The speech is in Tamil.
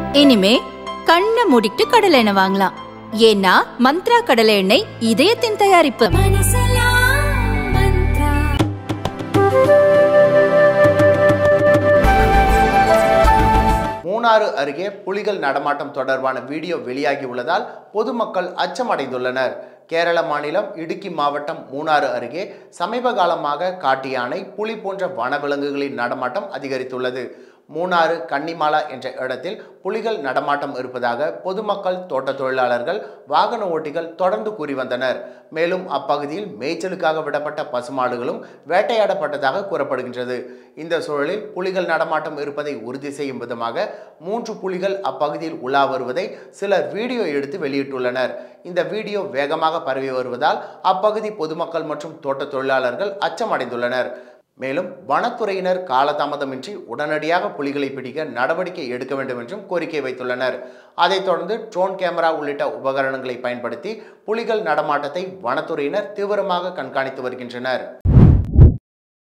இனிமே கண்ணை மூடிட்டு கடலை எண்ணெய் வாங்கலாம் ஏன்னா மந்த்ரா கடலை எண்ணெய் இதயத்தின் தயாரிப்பு மூணாறு அருகே புலிகள் நடமாட்டம் தொடர்பான வீடியோ வெளியாகி உள்ளதால் பொதுமக்கள் அச்சமடைந்துள்ளனர் கேரள மாநிலம் இடுக்கி மாவட்டம் மூணாறு அருகே சமீப காலமாக காட்டு யானை புலி போன்ற வனவிலங்குகளின் நடமாட்டம் அதிகரித்துள்ளது மூணாறு கன்னிமாலா என்ற இடத்தில் புலிகள் நடமாட்டம் இருப்பதாக பொதுமக்கள் தோட்ட தொழிலாளர்கள் வாகன ஓட்டிகள் தொடர்ந்து கூறி வந்தனர் மேலும் அப்பகுதியில் மேய்ச்சலுக்காக விடப்பட்ட பசுமாடுகளும் வேட்டையாடப்பட்டதாக கூறப்படுகின்றது இந்த சூழலில் புலிகள் நடமாட்டம் இருப்பதை உறுதி செய்யும் விதமாக மூன்று புலிகள் அப்பகுதியில் உலா வருவதை சிலர் வீடியோ எடுத்து வெளியிட்டுள்ளனர் இந்த வீடியோ வேகமாக பரவி வருவதால் அப்பகுதி பொதுமக்கள் மற்றும் தோட்ட தொழிலாளர்கள் அச்சமடைந்துள்ளனர் மேலும் வனத்துறையினர் காலதாமதமின்றி உடனடியாக புலிகளை பிடிக்க நடவடிக்கை எடுக்க வேண்டும் என்றும் கோரிக்கை வைத்துள்ளனர் அதைத் தொடர்ந்து ட்ரோன் கேமரா உள்ளிட்ட உபகரணங்களை பயன்படுத்தி புலிகள் நடமாட்டத்தை வனத்துறையினர் தீவிரமாக கண்காணித்து வருகின்றனர்